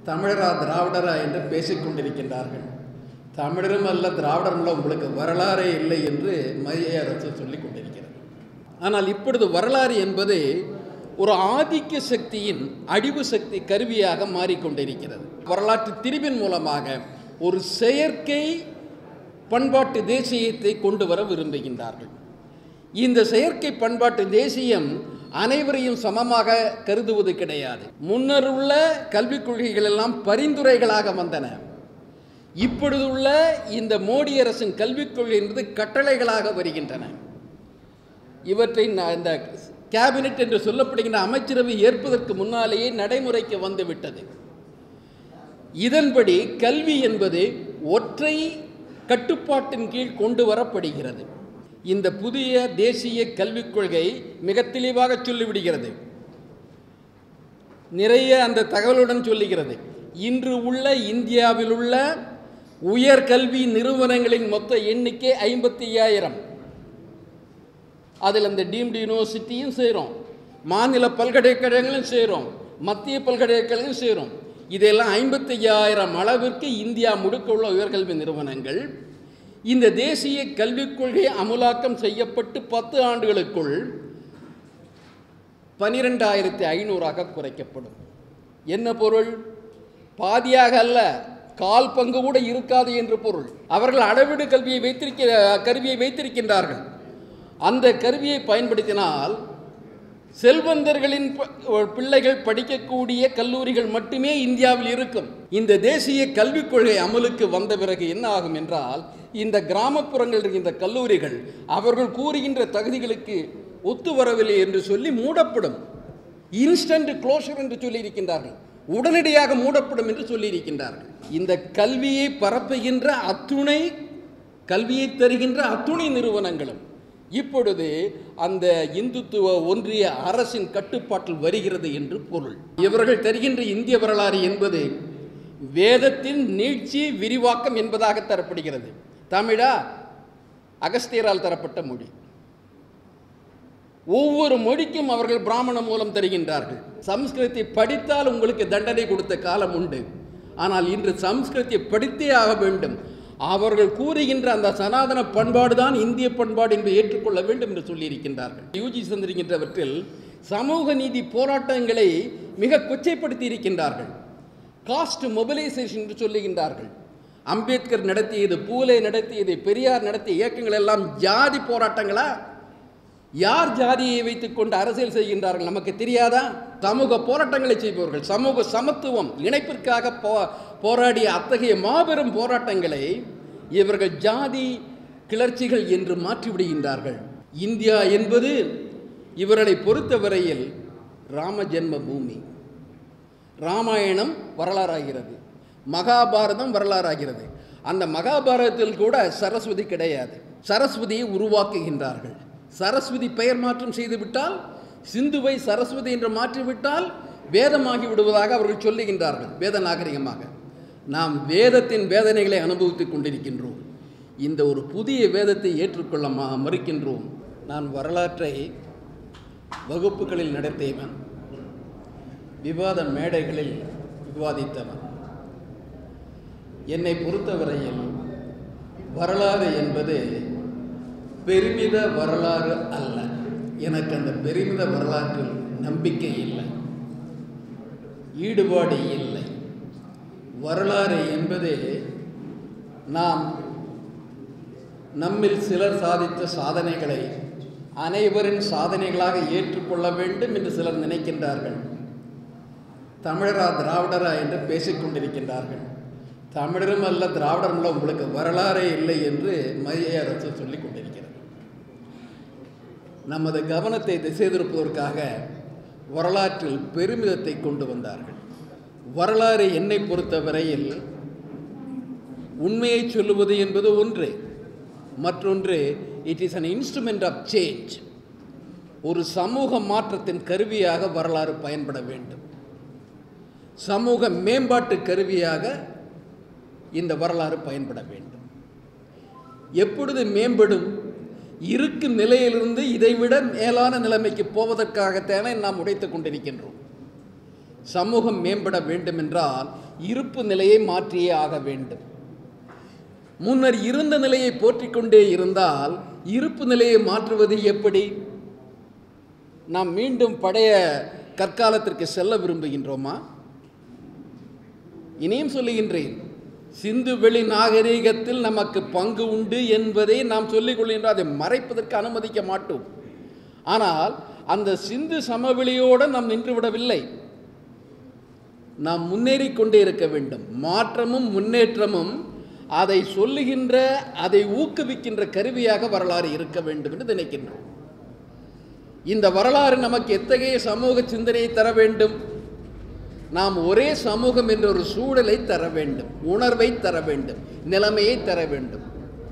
தமிழரா திராவிடரா என்று பேசிக் கொண்டிருக்கின்றார்கள் தமிழரும் அல்ல திராவிடரும் அல்ல உங்களுக்கு வரலாறே இல்லை என்று மைய அரசு சொல்லிக் கொண்டிருக்கிறது ஆனால் இப்பொழுது வரலாறு என்பது ஒரு ஆதிக்க சக்தியின் அழிவு சக்தி கருவியாக மாறிக்கொண்டிருக்கிறது வரலாற்று திரிவின் மூலமாக ஒரு செயற்கை பண்பாட்டு தேசியத்தை கொண்டு வர விரும்புகின்றார்கள் இந்த செயற்கை பண்பாட்டு தேசியம் அனைவரையும் சமமாக கருதுவது கிடையாது முன்னர் உள்ள கல்விக் கொள்கைகள் எல்லாம் பரிந்துரைகளாக வந்தன இப்பொழுதுள்ள இந்த மோடி அரசின் கல்விக் கொள்கை என்பது கட்டளைகளாக வருகின்றன இவற்றை ந- இந்த கேபினெட் என்று சொல்லப்படுகின்ற அமைச்சரவை ஏற்பதற்கு முன்னாலேயே நடைமுறைக்கு வந்துவிட்டது இதன்படி கல்வி என்பது ஒற்றை கட்டுப்பாட்டின் கீழ் கொண்டு வரப்படுகிறது இந்த புதிய தேசிய கல்விக் கொள்கை மிக தெளிவாக சொல்லிவிடுகிறது நிறைய அந்த தகவலுடன் சொல்லுகிறது இன்று உள்ள இந்தியாவில் உள்ள உயர்கல்வி நிறுவனங்களின் மொத்த எண்ணிக்கை ஐம்பத்தி ஐயாயிரம் அதில் அந்த டீம்டு யூனிவர்சிட்டியும் சேரும் மாநில பல்கலைக்கழகங்களும் சேரும் மத்திய பல்கலைக்கழகம் சேரும் இதெல்லாம் ஐம்பத்தி ஐயாயிரம் அளவிற்கு இந்தியா முழுக்க உள்ள உயர்கல்வி நிறுவனங்கள் இந்த தேசிய கல்விக் கொள்கை அமுலாக்கம் செய்யப்பட்டு பத்து ஆண்டுகளுக்குள் பனிரெண்டாயிரத்தி ஐநூறாக குறைக்கப்படும் என்ன பொருள் பாதியாக அல்ல கால் பங்கு கூட இருக்காது என்று பொருள் அவர்கள் அளவீடு கல்வியை வைத்திருக்க கருவியை வைத்திருக்கின்றார்கள் அந்த கருவியை பயன்படுத்தினால் செல்வந்தர்களின் ப- பிள்ளைகள் படிக்கக்கூடிய கல்லூரிகள் மட்டுமே இந்தியாவில் இருக்கும் இந்த தேசிய கல்விக் கொள்கை அமலுக்கு வந்த பிறகு என்ன ஆகும் என்றால் இந்த கிராமப்புறங்கள் இருக்கின்ற கல்லூரிகள் அவர்கள் கூறுகின்ற தகுதிகளுக்கு ஒத்து வரவில்லை என்று சொல்லி மூடப்படும் இன்ஸ்டன்ட் க்ளோஷர் என்று சொல்லி இருக்கின்றார்கள் உடனடியாக மூடப்படும் என்று சொல்லி இருக்கின்றார்கள் இந்த கல்வியை பரப்புகின்ற அத்துணை கல்வியை தருகின்ற அத்துணை நிறுவனங்களும் இப்பொழுது அந்த இந்துத்துவ ஒன்றிய அரசின் கட்டுப்பாட்டில் வருகிறது என்று பொருள் இவர்கள் தருகின்ற இந்திய வரலாறு என்பது வேதத்தின் நீட்சி விரிவாக்கம் என்பதாக தரப்படுகிறது தமிழா அகஸ்தியரால் தரப்பட்ட மொழி ஒவ்வொரு மொழிக்கும் அவர்கள் பிராமண மூலம் தருகின்றார்கள் சம்ஸ்கிருதத்தை படித்தால் உங்களுக்கு தண்டனை கொடுத்த காலம் உண்டு ஆனால் இன்று சம்ஸ்கிருதத்தை படித்தே ஆக வேண்டும் அவர்கள் கூறுகின்ற அந்த சனாதன பண்பாடு தான் இந்திய பண்பாடு என்று ஏற்றுக்கொள்ள வேண்டும் என்று சொல்லியிருக்கின்றார்கள் யூஜி சந்திருக்கின்றவற்றில் சமூக நீதி போராட்டங்களை மிக கொச்சைப்படுத்தி இருக்கின்றார்கள் காஸ்ட் மொபிலைசேஷன் என்று சொல்லுகின்றார்கள் அம்பேத்கர் நடத்தியது பூலே நடத்தியது பெரியார் நடத்திய இயக்கங்கள் எல்லாம் ஜாதி போராட்டங்களா யார் ஜாதியை வைத்துக்கொண்டு அரசியல் செய்கின்றார்கள் நமக்கு தெரியாதா சமூக போராட்டங்களை செய்பவர்கள் சமூக சமத்துவம் இணைப்பிற்காக போ போராடிய அத்தகைய மாபெரும் போராட்டங்களை இவர்கள் ஜாதி கிளர்ச்சிகள் என்று மாற்றிவிடுகின்றார்கள் இந்தியா என்பது இவர்களை பொறுத்தவரையில் ராம ஜென்ம பூமி ராமாயணம் வரலாறாகிறது மகாபாரதம் வரலாறாகிறது அந்த மகாபாரதத்தில் கூட சரஸ்வதி கிடையாது சரஸ்வதியை உருவாக்குகின்றார்கள் சரஸ்வதி பெயர் மாற்றம் செய்துவிட்டால் சிந்துவை சரஸ்வதி என்று மாற்றிவிட்டால் வேதமாகி விடுவதாக அவர்கள் சொல்லுகின்றார்கள் வேத நாகரிகமாக நாம் வேதத்தின் வேதனைகளை அனுபவித்துக் கொண்டிருக்கின்றோம் இந்த ஒரு புதிய வேதத்தை ஏற்றுக்கொள்ள ம- மறுக்கின்றோம் நான் வரலாற்றை வகுப்புகளில் நடத்தியவன் விவாத மேடைகளில் விவாதித்தவன் என்னை பொறுத்தவரையில் வரலாறு என்பது பெருமித வரலாறு அல்ல எனக்கு அந்த பெருமித வரலாற்றில் நம்பிக்கை இல்லை ஈடுபாடு இல்லை வரலாறு என்பது நாம் நம்மில் சிலர் சாதித்த சாதனைகளை அனைவரின் சாதனைகளாக ஏற்றுக்கொள்ள வேண்டும் என்று சிலர் நினைக்கின்றார்கள் தமிழரா திராவிடரா என்று பேசிக் கொண்டிருக்கின்றார்கள் தமிழரும் அல்ல திராவிடரும் அல்ல உங்களுக்கு வரலாறே இல்லை என்று மைய அரசு சொல்லிக் கொண்டிருக்கிறது நமது கவனத்தை திசை திருப்பதற்காக வரலாற்றில் பெருமிதத்தை கொண்டு வந்தார்கள் வரலாறு என்னை பொறுத்தவரையில் உண்மையை சொல்லுவது என்பது ஒன்று மற்றொன்று it is an instrument of change ஒரு சமூக மாற்றத்தின் கருவியாக வரலாறு பயன்பட வேண்டும் சமூக மேம்பாட்டு கருவியாக இந்த வரலாறு பயன்பட வேண்டும் எப்பொழுது மேம்படும் இருக்கும் நிலையிலிருந்து இதைவிட மேலான நிலைமைக்கு போவதற்காகத்தானே நாம் உடைத்துக் கொண்டிருக்கின்றோம் சமூகம் மேம்பட வேண்டும் என்றால் இருப்பு நிலையை மாற்றியே ஆக வேண்டும் முன்னர் இருந்த நிலையை போற்றிக் கொண்டே இருந்தால் இருப்பு நிலையை மாற்றுவது எப்படி நாம் மீண்டும் பழைய கற்காலத்திற்கு செல்ல விரும்புகின்றோமா இனியும் சொல்லுகின்றேன் சிந்து வெளி நாகரீகத்தில் நமக்கு பங்கு உண்டு என்பதை நாம் சொல்லிக் கொள்கின்றோம் அதை மறைப்பதற்கு அனுமதிக்க மாட்டோம் ஆனால் அந்த சிந்து சமவெளியோடு நாம் நின்று விடவில்லை நாம் முன்னேறி கொண்டே இருக்க வேண்டும் மாற்றமும் முன்னேற்றமும் அதை சொல்லுகின்ற அதை ஊக்குவிக்கின்ற கருவியாக வரலாறு இருக்க வேண்டும் என்று நினைக்கின்றோம் இந்த வரலாறு நமக்கு எத்தகைய சமூக சிந்தனையை தர வேண்டும் நாம் ஒரே சமூகம் என்ற ஒரு சூழலை தர வேண்டும் உணர்வை தர வேண்டும் நிலைமையை தர வேண்டும்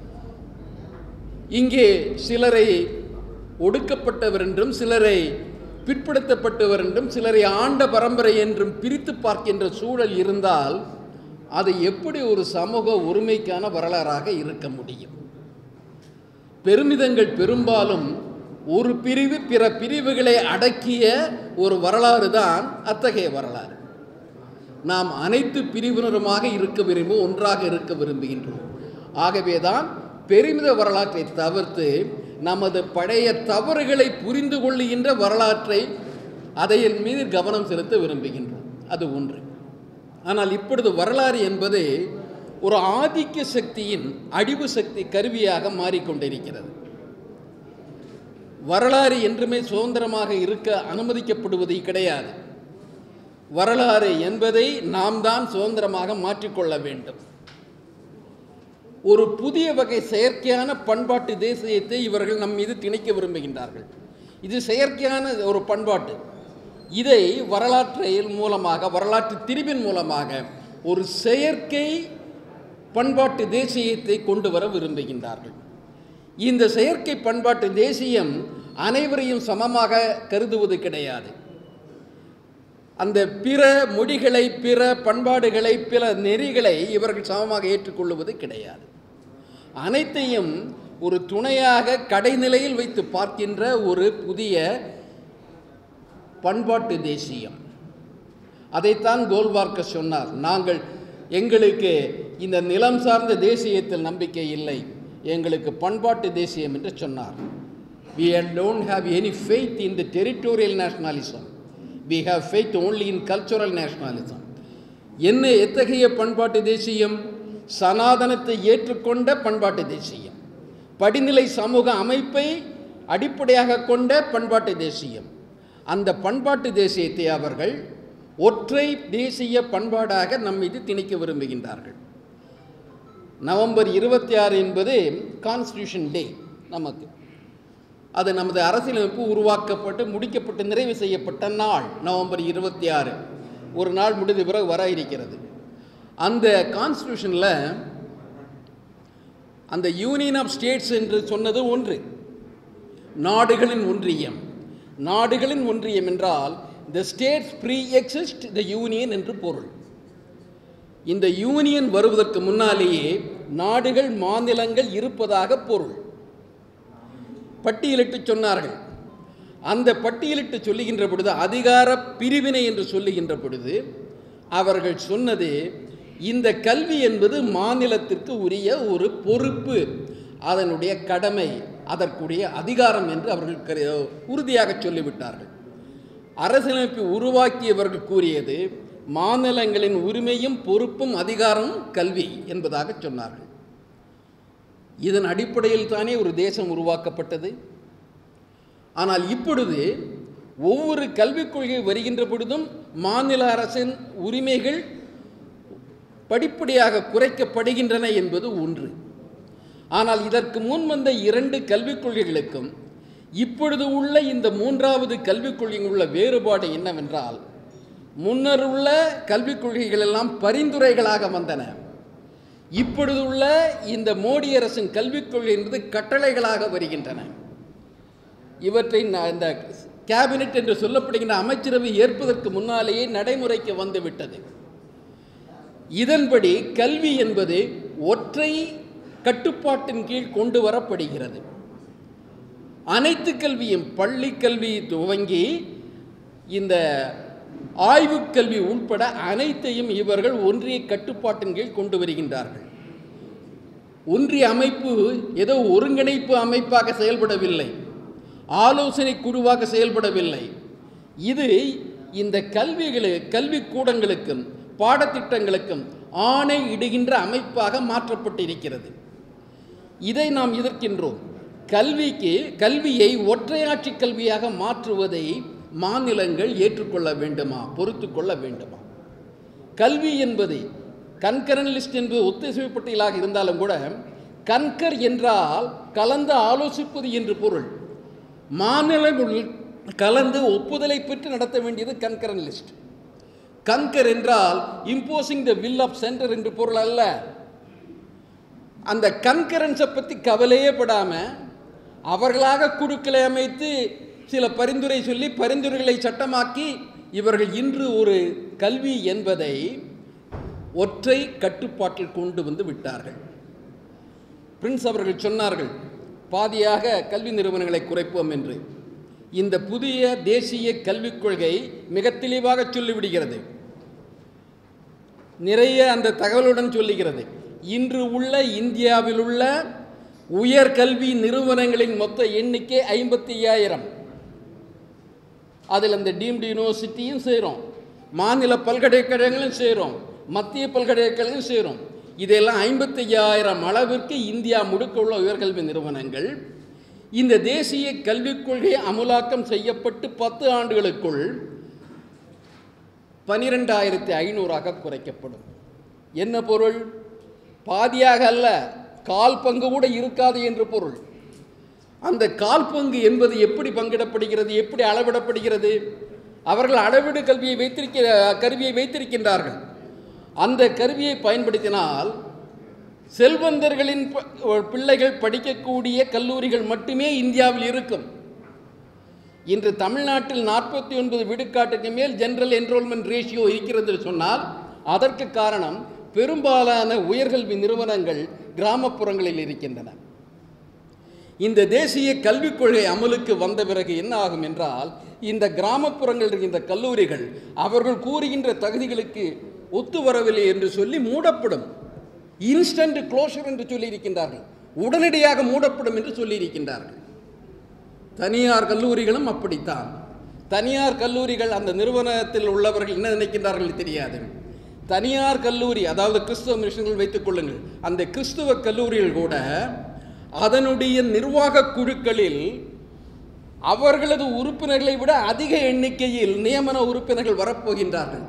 இங்கே சிலரை ஒடுக்கப்பட்டவர் என்றும் சிலரை பிற்படுத்தப்பட்டவர் என்றும் சிலரை ஆண்ட பரம்பரை என்றும் பிரித்து பார்க்கின்ற சூழல் இருந்தால் அது எப்படி ஒரு சமூக உரிமைக்கான வரலாறாக இருக்க முடியும் பெருமிதங்கள் பெரும்பாலும் ஒரு பிரிவு பிற பிரிவுகளை அடக்கிய ஒரு வரலாறு தான் அத்தகைய வரலாறு நாம் அனைத்து பிரிவினருமாக இருக்க விரும்பும் ஒன்றாக இருக்க விரும்புகின்றோம் ஆகவேதான் பெருமித வரலாற்றை தவிர்த்து நமது பழைய தவறுகளை புரிந்து கொள்ளுகின்ற வரலாற்றை அதையின் மீது கவனம் செலுத்த விரும்புகின்றோம் அது ஒன்று ஆனால் இப்பொழுது வரலாறு என்பது ஒரு ஆதிக்க சக்தியின் அழிவு சக்தி கருவியாக மாறிக்கொண்டிருக்கிறது வரலாறு என்றுமே சுதந்திரமாக இருக்க அனுமதிக்கப்படுவது கிடையாது வரலாறு என்பதை நாம் தான் சுதந்திரமாக மாற்றிக்கொள்ள வேண்டும் ஒரு புதிய வகை செயற்கையான பண்பாட்டு தேசியத்தை இவர்கள் நம் மீது திணிக்க விரும்புகின்றார்கள் இது செயற்கையான ஒரு பண்பாட்டு இதை வரலாற்றில் மூலமாக வரலாற்று திரிவின் மூலமாக ஒரு செயற்கை பண்பாட்டு தேசியத்தை கொண்டு வர விரும்புகின்றார்கள் இந்த செயற்கை பண்பாட்டு தேசியம் அனைவரையும் சமமாக கருதுவது கிடையாது அந்த பிற மொழிகளை பிற பண்பாடுகளை பிற நெறிகளை இவர்கள் சமமாக ஏற்றுக்கொள்வது கிடையாது அனைத்தையும் ஒரு துணையாக கடைநிலையில் வைத்து பார்க்கின்ற ஒரு புதிய பண்பாட்டு தேசியம் அதைத்தான் கோல்வார்க்கர் சொன்னார் நாங்கள் எங்களுக்கு இந்த நிலம் சார்ந்த தேசியத்தில் நம்பிக்கை இல்லை எங்களுக்கு பண்பாட்டு தேசியம் என்று சொன்னார் we don't have any faith in the territorial nationalism we have faith only in cultural nationalism என்ன எத்தகைய பண்பாட்டு தேசியம் சனாதனத்தை ஏற்றுக்கொண்ட பண்பாட்டு தேசியம் படிநிலை சமூக அமைப்பை அடிப்படையாக கொண்ட பண்பாட்டு தேசியம் அந்த பண்பாட்டு தேசியத்தை அவர்கள் ஒற்றை தேசிய பண்பாடாக நம் மீது திணிக்க விரும்புகின்றார்கள் நவம்பர் இருபத்தி ஆறு என்பது கான்ஸ்டியூஷன் டே நமக்கு அது நமது அரசியலமைப்பு உருவாக்கப்பட்டு முடிக்கப்பட்டு நிறைவு செய்யப்பட்ட நாள் நவம்பர் இருபத்தி ஆறு ஒரு நாள் முடிந்த பிறகு வர இருக்கிறது அந்த கான்ஸ்டியூஷனில் அந்த யூனியன் ஆஃப் ஸ்டேட்ஸ் என்று சொன்னது ஒன்று நாடுகளின் ஒன்றியம் நாடுகளின் ஒன்றியம் என்றால் the states preexist the union என்று பொருள் இந்த யூனியன் வருவதற்கு முன்னாலேயே நாடுகள் மாநிலங்கள் இருப்பதாக பொருள் பட்டியலிட்டு சொன்னார்கள் அந்த பட்டியலிட்டு சொல்லுகின்ற பொழுது அதிகார பிரிவினை என்று சொல்லுகின்ற பொழுது அவர்கள் சொன்னது இந்த கல்வி என்பது மாநிலத்திற்கு உரிய ஒரு பொறுப்பு அதனுடைய கடமை அதற்குரிய அதிகாரம் என்று அவர்கள் கரு- உறுதியாக சொல்லிவிட்டார்கள் அரசியலமைப்பை உருவாக்கியவர்கள் கூறியது மாநிலங்களின் உரிமையும் பொறுப்பும் அதிகாரமும் கல்வி என்பதாக சொன்னார்கள் இதன் அடிப்படையில் தானே ஒரு தேசம் உருவாக்கப்பட்டது ஆனால் இப்பொழுது ஒவ்வொரு கல்விக் கொள்கை வருகின்ற பொழுதும் மாநில அரசின் உரிமைகள் படிப்படியாக குறைக்கப்படுகின்றன என்பது ஒன்று ஆனால் இதற்கு முன் வந்த இரண்டு கல்விக் கொள்கைகளுக்கும் இப்பொழுது உள்ள இந்த மூன்றாவது கல்விக் கொள்கையில் உள்ள வேறுபாடு என்னவென்றால் முன்னர் உள்ள கல்விக் கொள்கைகள் எல்லாம் பரிந்துரைகளாக வந்தன இப்பொழுது உள்ள இந்த மோடி அரசின் கல்விக் கொள்கை என்பது கட்டளைகளாக வருகின்றன இவற்றை ந- இந்த கேபினெட் என்று சொல்லப்படுகின்ற அமைச்சரவை ஏற்பதற்கு முன்னாலேயே நடைமுறைக்கு வந்துவிட்டது இதன்படி கல்வி என்பது ஒற்றை கட்டுப்பாட்டின் கீழ் கொண்டு வரப்படுகிறது அனைத்து கல்வியும் பள்ளி கல்வி துவங்கி இந்த ஆய்வுக் கல்வி உட்பட அனைத்தையும் இவர்கள் ஒன்றிய கட்டுப்பாட்டின் கீழ் கொண்டு வருகின்றார்கள் ஒன்றிய அமைப்பு ஏதோ ஒருங்கிணைப்பு அமைப்பாக செயல்படவில்லை ஆலோசனை குழுவாக செயல்படவில்லை இது இந்த கல்விகளு கல்விக்கூடங்களுக்கும் பாடத்திட்டங்களுக்கும் ஆணை இடுகின்ற அமைப்பாக மாற்றப்பட்டிருக்கிறது இதை நாம் எதிர்க்கின்றோம் கல்விக்கு கல்வியை ஒற்றையாட்சி கல்வியாக மாற்றுவதை மாநிலங்கள் ஏற்றுக்கொள்ள வேண்டுமா பொறுத்து கொள்ள வேண்டுமா கல்வி என்பது கன்கரன் லிஸ்ட் என்பது ஒத்திசைவு பட்டியலாக இருந்தாலும் கூட கன்கர் என்றால் கலந்து ஆலோசிப்பது என்று பொருள் மாநிலங்கள் கலந்து ஒப்புதலை பெற்று நடத்த வேண்டியது கன்கரன் லிஸ்ட் கன்கர் என்றால் imposing the will of centre என்று பொருள் அல்ல அந்த கன்கரன்ஸை பற்றி கவலையே படாமல் அவர்களாக குழுக்களை அமைத்து சில பரிந்துரை சொல்லி பரிந்துரைகளை சட்டமாக்கி இவர்கள் இன்று ஒரு கல்வி என்பதை ஒற்றை கட்டுப்பாட்டில் கொண்டு வந்து விட்டார்கள் பிரின்ஸ் அவர்கள் சொன்னார்கள் பாதியாக கல்வி நிறுவனங்களை குறைப்போம் என்று இந்த புதிய தேசிய கல்விக் கொள்கை மிக தெளிவாக சொல்லிவிடுகிறது நிறைய அந்த தகவலுடன் சொல்லுகிறது இன்று உள்ள இந்தியாவில் உள்ள உயர்கல்வி நிறுவனங்களின் மொத்த எண்ணிக்கை ஐம்பத்தி ஐயாயிரம் அதில் அந்த டீம்டு யூனிவர்சிட்டியும் சேரும் மாநில பல்கலைக்கழகங்களும் சேரும் மத்திய பல்கலைக்கழகம் சேரும் இதெல்லாம் ஐம்பத்தி ஐயாயிரம் அளவிற்கு இந்தியா முழுக்க உள்ள உயர்கல்வி நிறுவனங்கள் இந்த தேசிய கல்விக் கொள்கை அமுலாக்கம் செய்யப்பட்டு பத்து ஆண்டுகளுக்குள் பனிரெண்டாயிரத்தி ஐநூறாக குறைக்கப்படும் என்ன பொருள் பாதியாக அல்ல கால் பங்கு கூட இருக்காது என்று பொருள் அந்த கால் பங்கு என்பது எப்படி பங்கிடப்படுகிறது எப்படி அளவிடப்படுகிறது அவர்கள் அளவீடு கல்வியை வைத்திருக்க கருவியை வைத்திருக்கின்றார்கள் அந்த கருவியை பயன்படுத்தினால் செல்வந்தர்களின் ப- பிள்ளைகள் படிக்கக்கூடிய கல்லூரிகள் மட்டுமே இந்தியாவில் இருக்கும் இன்று தமிழ்நாட்டில் நாற்பத்தி ஒன்பது விடுக்காட்டுக்கு மேல் ஜெனரல் என்ரோல்மெண்ட் ரேஷியோ இருக்கிறது என்று சொன்னால் அதற்கு காரணம் பெரும்பாலான உயர்கல்வி நிறுவனங்கள் கிராமப்புறங்களில் இருக்கின்றன இந்த தேசிய கல்விக் கொள்கை அமலுக்கு வந்த பிறகு என்ன ஆகும் என்றால் இந்த கிராமப்புறங்கள் இருக்கின்ற கல்லூரிகள் அவர்கள் கூறுகின்ற தகுதிகளுக்கு ஒத்து வரவில்லை என்று சொல்லி மூடப்படும் இன்ஸ்டன்ட் க்ளோஷர் என்று சொல்லியிருக்கின்றார்கள் உடனடியாக மூடப்படும் என்று சொல்லியிருக்கின்றார்கள் தனியார் கல்லூரிகளும் அப்படித்தான் தனியார் கல்லூரிகள் அந்த நிறுவனத்தில் உள்ளவர்கள் என்ன நினைக்கின்றார்கள் தெரியாது தனியார் கல்லூரி அதாவது கிறிஸ்துவ மிஷன்கள் வைத்துக் கொள்ளுங்கள் அந்த கிறிஸ்துவ கல்லூரிகள் கூட அதனுடைய நிர்வாக குழுக்களில் அவர்களது உறுப்பினர்களை விட அதிக எண்ணிக்கையில் நியமன உறுப்பினர்கள் வரப்போகின்றார்கள்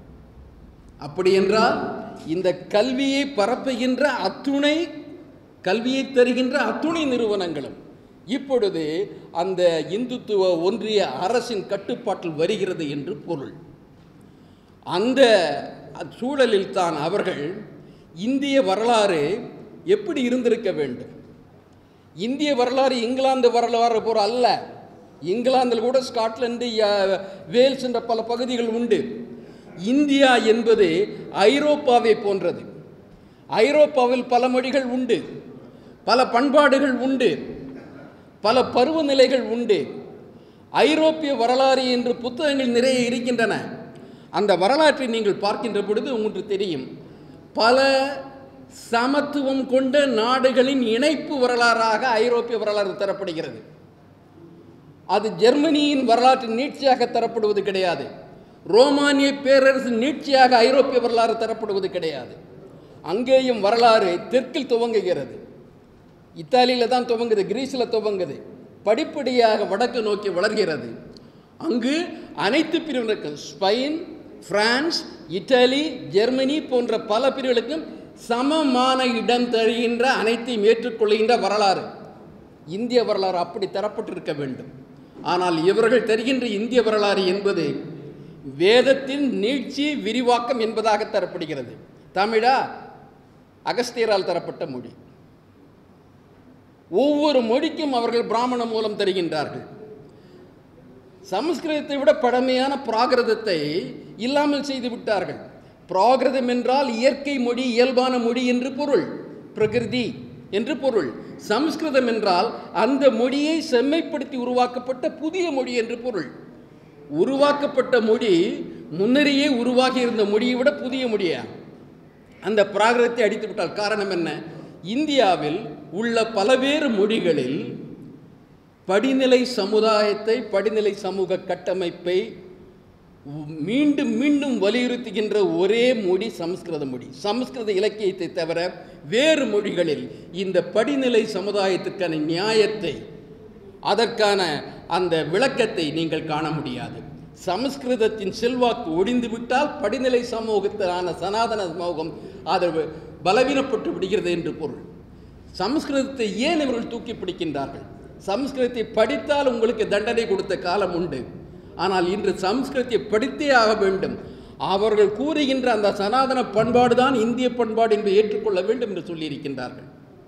அப்படி என்றால் இந்த கல்வியை பரப்புகின்ற அத்துணை கல்வியை தருகின்ற அத்துணை நிறுவனங்களும் இப்பொழுது அந்த இந்துத்துவ ஒன்றிய அரசின் கட்டுப்பாட்டில் வருகிறது என்று பொருள் அந்த சூழலில் தான் அவர்கள் இந்திய வரலாறு எப்படி இருந்திருக்க வேண்டும் இந்திய வரலாறு இங்கிலாந்து வரலாறு போல அல்ல இங்கிலாந்தில் கூட ஸ்காட்லாந்து ய- வேல்ஸ் என்ற பல பகுதிகள் உண்டு இந்தியா என்பது ஐரோப்பாவை போன்றது ஐரோப்பாவில் பல மொழிகள் உண்டு பல பண்பாடுகள் உண்டு பல பருவநிலைகள் உண்டு ஐரோப்பிய வரலாறு என்று புத்தகங்கள் நிறைய இருக்கின்றன அந்த வரலாற்றை நீங்கள் பார்க்கின்ற பொழுது உங்களுக்கு தெரியும் பல சமத்துவம் கொண்ட நாடுகளின் இணைப்பு வரலாறாக ஐரோப்பிய வரலாறு தரப்படுகிறது அது ஜெர்மனியின் வரலாற்று நீட்சியாக தரப்படுவது கிடையாது ரோமானிய பேரரசு நீட்சியாக ஐரோப்பிய வரலாறு தரப்படுவது கிடையாது அங்கேயும் வரலாறு தெற்கில் துவங்குகிறது இத்தாலியில் தான் துவங்குது கிரீஸில் துவங்குது படிப்படியாக வடக்கு நோக்கி வளர்கிறது அங்கு அனைத்து பிரிவினருக்கும் ஸ்பெயின் பிரான்ஸ் இத்தாலி ஜெர்மனி போன்ற பல பிரிவுகளுக்கும் சமமான இடம் தருகின்ற அனைத்தையும் ஏற்றுக்கொள்கின்ற வரலாறு இந்திய வரலாறு அப்படி தரப்பட்டிருக்க வேண்டும் ஆனால் இவர்கள் தருகின்ற இந்திய வரலாறு என்பது வேதத்தின் நீட்சி விரிவாக்கம் என்பதாக தரப்படுகிறது தமிழா அகஸ்தியரால் தரப்பட்ட மொழி ஒவ்வொரு மொழிக்கும் அவர்கள் பிராமண மூலம் தருகின்றார்கள் சமஸ்கிருதத்தை விட பழமையான பிராகிருதத்தை இல்லாமல் செய்து விட்டார்கள் பிராகிருதம் என்றால் இயற்கை மொழி இயல்பான மொழி என்று பொருள் பிரகிருதி என்று பொருள் சமஸ்கிருதம் என்றால் அந்த மொழியை செம்மைப்படுத்தி உருவாக்கப்பட்ட புதிய மொழி என்று பொருள் உருவாக்கப்பட்ட மொழி முன்னரேயே உருவாகி இருந்த மொழியை விட புதிய மொழியா அந்த பிராகிருதத்தை அடித்து விட்டால் காரணம் என்ன இந்தியாவில் உள்ள பலவேறு மொழிகளில் படிநிலை சமுதாயத்தை படிநிலை சமூக கட்டமைப்பை மீண்டும் மீண்டும் வலியுறுத்துகின்ற ஒரே மொழி சமஸ்கிருத மொழி சமஸ்கிருத இலக்கியத்தை தவிர வேறு மொழிகளில் இந்த படிநிலை சமுதாயத்திற்கான நியாயத்தை அதற்கான அந்த விளக்கத்தை நீங்கள் காண முடியாது சமஸ்கிருதத்தின் செல்வாக்கு ஒடிந்து விட்டால் படிநிலை சமூகத்திலான சனாதன சமூகம் அது பலவீனப்பட்டு விடுகிறது என்று பொருள் சமஸ்கிருதத்தை ஏன் இவர்கள் தூக்கி பிடிக்கின்றார்கள் சமஸ்கிருதத்தை படித்தால் உங்களுக்கு தண்டனை கொடுத்த காலம் உண்டு ஆனால் இன்று சமஸ்கிருதத்தை படித்தே ஆக வேண்டும் அவர்கள் கூறுகின்ற அந்த சனாதன பண்பாடு தான் இந்திய பண்பாடு என்று ஏற்றுக்கொள்ள வேண்டும் என்று சொல்லியிருக்கின்றார்கள்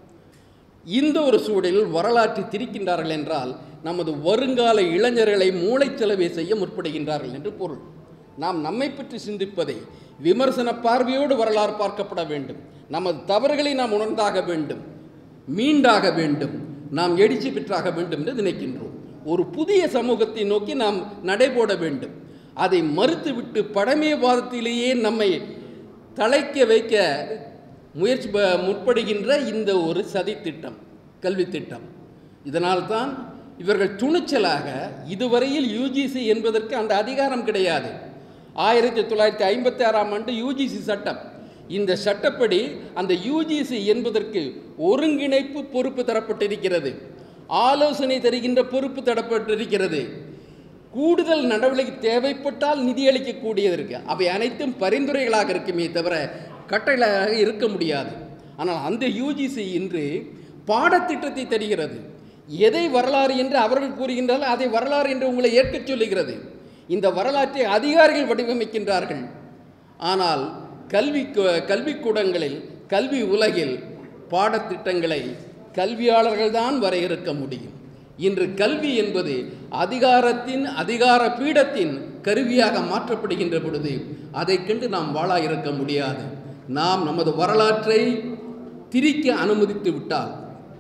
இந்த ஒரு சூழலில் வரலாற்றை திரிக்கின்றார்கள் என்றால் நமது வருங்கால இளைஞர்களை மூளைச்சலவை செய்ய முற்படுகின்றார்கள் என்று பொருள் நாம் நம்மை பற்றி சிந்திப்பதை விமர்சன பார்வையோடு வரலாறு பார்க்கப்பட வேண்டும் நமது தவறுகளை நாம் உணர்ந்தாக வேண்டும் மீண்டாக வேண்டும் நாம் எழுச்சி பெற்றாக வேண்டும் என்று நினைக்கின்றோம் ஒரு புதிய சமூகத்தை நோக்கி நாம் நடைபோட வேண்டும் அதை மறுத்துவிட்டு பழமைவாதத்திலேயே நம்மை தலைக்க வைக்க முயற்சி ப- முற்படுகின்ற இந்த ஒரு சதி திட்டம் கல்வி திட்டம் இதனால்தான் இவர்கள் துணிச்சலாக இதுவரையில் யூஜிசி என்பதற்கு அந்த அதிகாரம் கிடையாது ஆயிரத்தி தொள்ளாயிரத்தி ஐம்பத்தி ஆறாம் ஆண்டு யூஜிசி சட்டம் இந்த சட்டப்படி அந்த யூஜிசி என்பதற்கு ஒருங்கிணைப்பு பொறுப்பு தரப்பட்டிருக்கிறது ஆலோசனை தருகின்ற பொறுப்பு தரப்பட்டிருக்கிறது கூடுதல் நடவடிக்கை தேவைப்பட்டால் நிதியளிக்கக்கூடியது இருக்கு அவை அனைத்தும் பரிந்துரைகளாக இருக்குமே தவிர கட்டளையாக இருக்க முடியாது ஆனால் அந்த யூஜிசி இன்று பாடத்திட்டத்தை தருகிறது எதை வரலாறு என்று அவர்கள் கூறுகின்றார்கள் அதை வரலாறு என்று உங்களை ஏற்கச் சொல்லுகிறது இந்த வரலாற்றை அதிகாரிகள் வடிவமைக்கின்றார்கள் ஆனால் கல்வி கல்விக்கூடங்களில் கல்வி உலகில் பாடத்திட்டங்களை கல்வியாளர்கள் தான் வரையறுக்க முடியும் இன்று கல்வி என்பது அதிகாரத்தின் அதிகார பீடத்தின் கருவியாக மாற்றப்படுகின்ற பொழுது அதைக் கண்டு நாம் வாழா இருக்க முடியாது நாம் நமது வரலாற்றை திரிக்க அனுமதித்து விட்டால்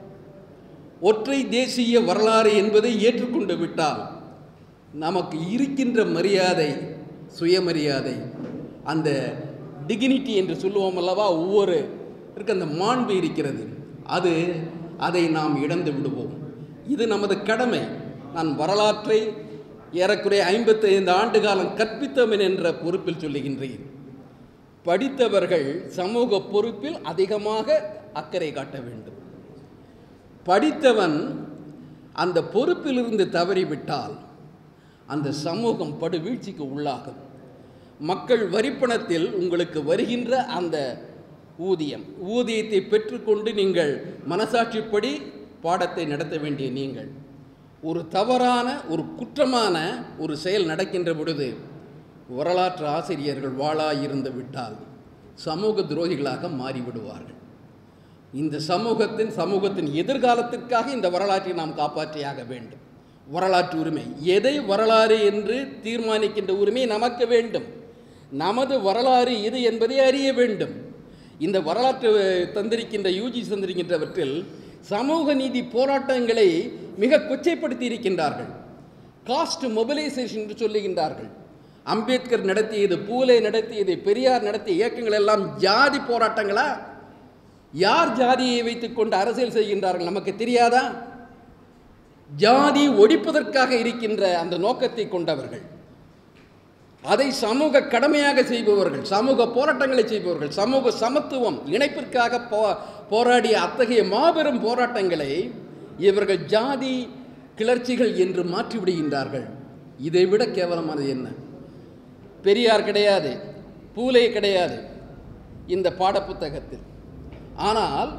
ஒற்றை தேசிய வரலாறு என்பதை ஏற்றுக்கொண்டு விட்டால் நமக்கு இருக்கின்ற மரியாதை சுயமரியாதை அந்த டிகினிட்டி என்று சொல்லுவோம் அல்லவா ஒவ்வொரு இருக்க அந்த மாண்பு இருக்கிறது அது அதை நாம் இழந்து விடுவோம் இது நமது கடமை நான் வரலாற்றை ஏறக்குறைய ஐம்பத்தைந்து ஆண்டு காலம் கற்பித்தவன் என்ற பொறுப்பில் சொல்லுகின்றேன் படித்தவர்கள் சமூக பொறுப்பில் அதிகமாக அக்கறை காட்ட வேண்டும் படித்தவன் அந்த பொறுப்பிலிருந்து தவறிவிட்டால் அந்த சமூகம் படுவீழ்ச்சிக்கு உள்ளாகும் மக்கள் வரிப்பணத்தில் உங்களுக்கு வருகின்ற அந்த ஊதியம் ஊதியத்தை பெற்றுக்கொண்டு நீங்கள் மனசாட்சிப்படி பாடத்தை நடத்த வேண்டிய நீங்கள் ஒரு தவறான ஒரு குற்றமான ஒரு செயல் நடக்கின்ற பொழுது வரலாற்று ஆசிரியர்கள் வாளாயிருந்து விட்டால் சமூக துரோகிகளாக மாறிவிடுவார்கள் இந்த சமூகத்தின் சமூகத்தின் எதிர்காலத்திற்காக இந்த வரலாற்றை நாம் காப்பாற்றியாக வேண்டும் வரலாற்று உரிமை எதை வரலாறு என்று தீர்மானிக்கின்ற உரிமை நமக்கு வேண்டும் நமது வரலாறு இது என்பதை அறிய வேண்டும் இந்த வரலாற்று தந்திருக்கின்ற யூஜி தந்திருக்கின்றவற்றில் சமூக நீதி போராட்டங்களை மிக கொச்சைப்படுத்தி இருக்கின்றார்கள் காஸ்ட் மொபிலைசேஷன் என்று சொல்லுகின்றார்கள் அம்பேத்கர் நடத்தியது பூலே நடத்தியது பெரியார் நடத்திய இயக்கங்கள் எல்லாம் ஜாதி போராட்டங்களா யார் ஜாதியை வைத்துக்கொண்டு அரசியல் செய்கின்றார்கள் நமக்கு தெரியாதா ஜாதி ஒழிப்பதற்காக இருக்கின்ற அந்த நோக்கத்தை கொண்டவர்கள் அதை சமூக கடமையாக செய்பவர்கள் சமூக போராட்டங்களை செய்பவர்கள் சமூக சமத்துவம் இணைப்பிற்காக போ போராடிய அத்தகைய மாபெரும் போராட்டங்களை இவர்கள் ஜாதி கிளர்ச்சிகள் என்று மாற்றிவிடுகின்றார்கள் இதைவிட கேவலமானது என்ன பெரியார் கிடையாது பூலே கிடையாது இந்த பாடப்புத்தகத்தில் ஆனால்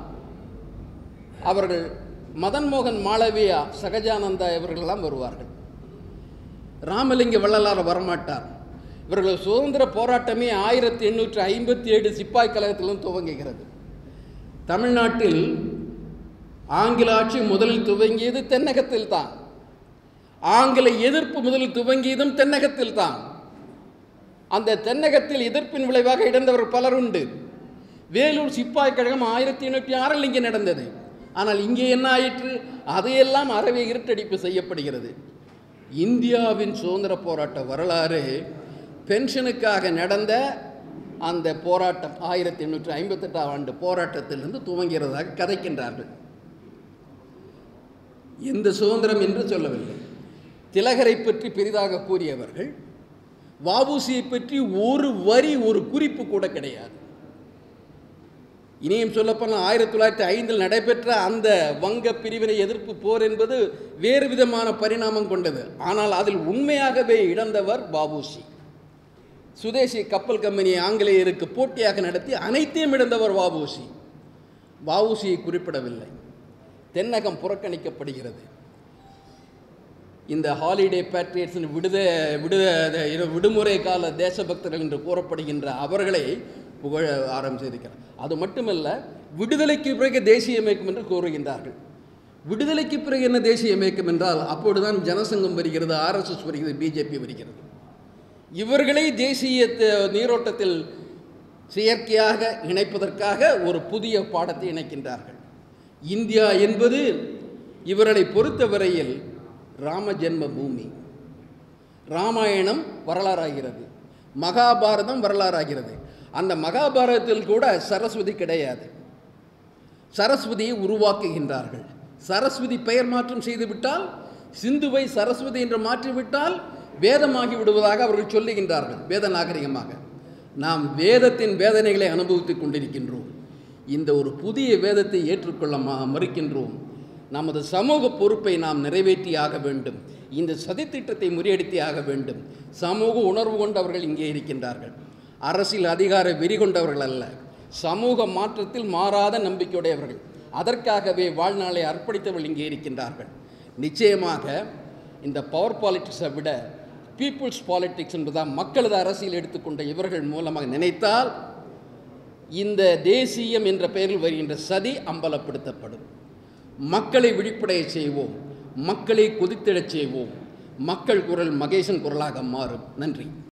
அவர்கள் மதன் மோகன் மாளவியா சகஜானந்தா இவர்களெல்லாம் வருவார்கள் ராமலிங்க வள்ளலார் வரமாட்டார் இவர்கள் சுதந்திர போராட்டமே ஆயிரத்தி எண்ணூற்றி ஐம்பத்தி ஏழு சிப்பாய் கழகத்திலும் துவங்குகிறது தமிழ்நாட்டில் ஆங்கில ஆட்சி முதலில் துவங்கியது தென்னகத்தில் தான் ஆங்கில எதிர்ப்பு முதலில் துவங்கியதும் தென்னகத்தில் தான் அந்த தென்னகத்தில் எதிர்ப்பின் விளைவாக இழந்தவர் பலர் உண்டு வேலூர் சிப்பாய் கழகம் ஆயிரத்தி எண்ணூற்றி ஆறில் இங்கே நடந்தது ஆனால் இங்கே என்ன ஆயிற்று அதையெல்லாம் அறவே இருட்டடிப்பு செய்யப்படுகிறது இந்தியாவின் சுதந்திர போராட்ட வரலாறு பென்ஷனுக்காக நடந்த அந்த போராட்டம் ஆயிரத்தி எண்ணூற்றி ஐம்பத்தெட்டாம் ஆண்டு போராட்டத்திலிருந்து துவங்கிறதாக கதைக்கின்றார்கள் எந்த சுதந்திரம் என்று சொல்லவில்லை திலகரை பற்றி பெரிதாக கூறியவர்கள் வாபுசியை பற்றி ஒரு வரி ஒரு குறிப்பு கூட கிடையாது இனியும் சொல்லப்போனால் ஆயிரத்தி தொள்ளாயிரத்தி ஐந்தில் நடைபெற்ற அந்த வங்க பிரிவினை எதிர்ப்பு போர் என்பது வேறு விதமான பரிணாமம் கொண்டது ஆனால் அதில் உண்மையாகவே இழந்தவர் பாபுசி சுதேசி கப்பல் கம்பெனி ஆங்கிலேயருக்கு போட்டியாக நடத்தி அனைத்தையும் இழந்தவர் வாபூசி வாவூசியை குறிப்பிடவில்லை தென்னகம் புறக்கணிக்கப்படுகிறது இந்த ஹாலிடே பேட்ரியட்ஸ் விடுத விடுத விடுமுறை கால தேசபக்தர்கள் என்று கூறப்படுகின்ற அவர்களை புகழ ஆரம்பிச்சிருக்கிறார் அது மட்டுமல்ல விடுதலைக்கு பிறகு தேசிய இயக்கம் என்று கூறுகின்றார்கள் விடுதலைக்கு பிறகு என்ன தேசிய இயக்கம் என்றால் அப்பொழுதுதான் ஜனசங்கம் வருகிறது ஆர்எஸ்எஸ் வருகிறது பிஜேபி வருகிறது இவர்களை தேசிய த- நீரோட்டத்தில் செயற்கையாக இணைப்பதற்காக ஒரு புதிய பாடத்தை இணைக்கின்றார்கள் இந்தியா என்பது இவர்களை பொறுத்தவரையில் ராம ஜென்ம பூமி ராமாயணம் வரலாறாகிறது மகாபாரதம் வரலாறாகிறது அந்த மகாபாரதத்தில் கூட சரஸ்வதி கிடையாது சரஸ்வதியை உருவாக்குகின்றார்கள் சரஸ்வதி பெயர் மாற்றம் செய்துவிட்டால் சிந்துவை சரஸ்வதி என்று மாற்றிவிட்டால் வேதமாகி விடுவதாக அவர்கள் சொல்லுகின்றார்கள் வேத நாகரிகமாக நாம் வேதத்தின் வேதனைகளை அனுபவித்துக் கொண்டிருக்கின்றோம் இந்த ஒரு புதிய வேதத்தை ஏற்றுக்கொள்ள ம- மறுக்கின்றோம் நமது சமூக பொறுப்பை நாம் நிறைவேற்றியாக வேண்டும் இந்த சதித்திட்டத்தை முறியடித்தே ஆக வேண்டும் சமூக உணர்வு கொண்டவர்கள் இங்கே இருக்கின்றார்கள் அரசியல் அதிகார வெறி கொண்டவர்கள் அல்ல சமூக மாற்றத்தில் மாறாத நம்பிக்கையுடையவர்கள் அதற்காகவே வாழ்நாளை அர்ப்பணித்தவர்கள் இங்கே இருக்கின்றார்கள் நிச்சயமாக இந்த பவர் பாலிட்டிக்ஸை விட பீப்புள்ஸ் பாலிட்டிக்ஸ் என்பதா மக்களது அரசியல் எடுத்துக்கொண்ட இவர்கள் மூலமாக நினைத்தால் இந்த தேசியம் என்ற பெயரில் வருகின்ற சதி அம்பலப்படுத்தப்படும் மக்களை விழிப்படைய செய்வோம் மக்களை கொதித்திடச் செய்வோம் மக்கள் குரல் மகேசன் குரலாக மாறும் நன்றி